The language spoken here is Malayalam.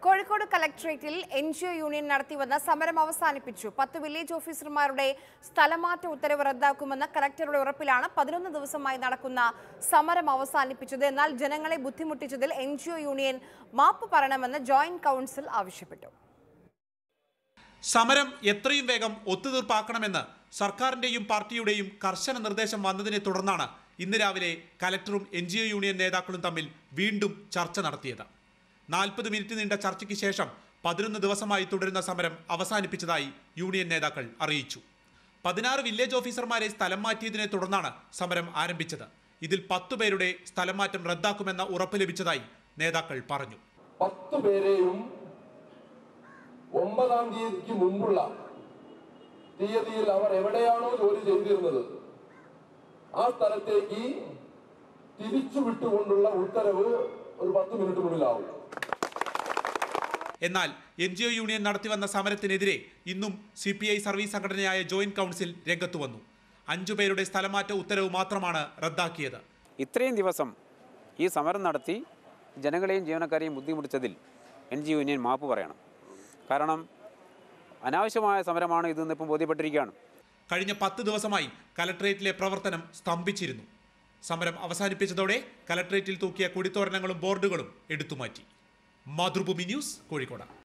കോഴിക്കോട് കലക്ട്രേറ്റിൽ എൻ ജി ഒ യൂണിയൻ നടത്തിവന്ന സമരം അവസാനിപ്പിച്ചു പത്ത് വില്ലേജ് ഓഫീസർമാരുടെ സ്ഥലമാറ്റ ഉത്തരവ് റദ്ദാക്കുമെന്ന കലക്ടറുടെ ഉറപ്പിലാണ് പതിനൊന്ന് ദിവസമായി നടക്കുന്ന സമരം അവസാനിപ്പിച്ചത് എന്നാൽ ജനങ്ങളെ ബുദ്ധിമുട്ടിച്ചതിൽ എൻ ജി ഒ യൂണിയൻ മാപ്പ് പറയണമെന്ന് ജോയിന്റ് കൗൺസിൽ ആവശ്യപ്പെട്ടു സമരം എത്രയും വേഗം ഒത്തുതീർപ്പാക്കണമെന്ന് സർക്കാരിന്റെയും പാർട്ടിയുടെയും കർശന നിർദ്ദേശം വന്നതിനെ തുടർന്നാണ് ഇന്ന് രാവിലെ കലക്ടറും എൻ ജി ഒ യൂണിയൻ നേതാക്കളും തമ്മിൽ വീണ്ടും ചർച്ച നടത്തിയത് നാൽപ്പത് മിനിറ്റ് നീണ്ട ചർച്ചയ്ക്ക് ശേഷം പതിനൊന്ന് ദിവസമായി തുടരുന്ന സമരം അവസാനിപ്പിച്ചതായി യൂണിയൻ നേതാക്കൾ അറിയിച്ചു പതിനാറ് വില്ലേജ് ഓഫീസർമാരെ സ്ഥലം മാറ്റിയതിനെ തുടർന്നാണ് സമരം ആരംഭിച്ചത് ഇതിൽ പത്തു പേരുടെ സ്ഥലം മാറ്റം റദ്ദാക്കുമെന്ന ഉറപ്പ് ലഭിച്ചതായി നേതാക്കൾ പറഞ്ഞു പത്ത് പേരെയും ഒമ്പതാം തീയതിക്ക് മുമ്പുള്ള തീയതിയിൽ അവർ എവിടെയാണോ ജോലി ചെയ്തിരുന്നത് ആ സ്ഥലത്തേക്ക് തിരിച്ചു വിട്ടുകൊണ്ടുള്ള ഉത്തരവ് ഒരു പത്ത് മിനിറ്റിനുള്ളിലാവും എന്നാൽ എൻ ജി ഒ യൂണിയൻ നടത്തിവന്ന സമരത്തിനെതിരെ ഇന്നും സി പി ഐ സർവീസ് സംഘടനയായ ജോയിന്റ് കൗൺസിൽ രംഗത്തു വന്നു അഞ്ചു പേരുടെ സ്ഥലമാറ്റ ഉത്തരവ് മാത്രമാണ് റദ്ദാക്കിയത് ഇത്രയും ദിവസം ഈ സമരം നടത്തി ജനങ്ങളെയും ജീവനക്കാരെയും ബുദ്ധിമുട്ടിച്ചതിൽ എൻ ജി യൂണിയൻ മാപ്പ് പറയണം കാരണം അനാവശ്യമായ സമരമാണ് ഇതെന്ന് ഇപ്പം ബോധ്യപ്പെട്ടിരിക്കുകയാണ് കഴിഞ്ഞ പത്ത് ദിവസമായി കലക്ട്രേറ്റിലെ പ്രവർത്തനം സ്തംഭിച്ചിരുന്നു സമരം അവസാനിപ്പിച്ചതോടെ കലക്ട്രേറ്റിൽ തൂക്കിയ കൊടിത്തോരണങ്ങളും ബോർഡുകളും എടുത്തുമാറ്റി മാതൃഭൂമി ന്യൂസ് കോഴിക്കോട്